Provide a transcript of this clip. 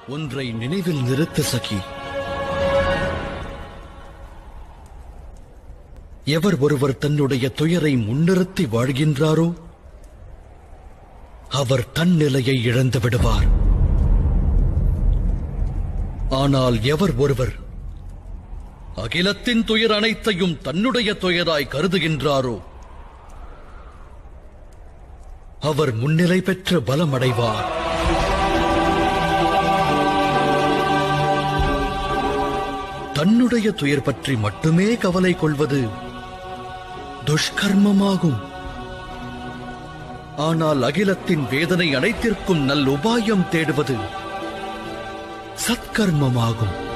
ஒன்றை நினைவில் நிறுத்த சகி எவர் ஒருவர் தன்னுடைய துயரை முன்னிறுத்தி வாழ்கின்றாரோ அவர் தன் நிலையை இழந்து விடுவார் ஆனால் எவர் ஒருவர் அகிலத்தின் துயர் அனைத்தையும் தன்னுடைய துயராய் கருதுகின்றாரோ அவர் முன்னிலை பெற்ற பலமடைவார் தன்னுடைய துயர் பற்றி மட்டுமே கவலை கொள்வது துஷ்கர்மமாகும் ஆனால் அகிலத்தின் வேதனை அனைத்திற்கும் நல் உபாயம் தேடுவது சத்கர்மமாகும்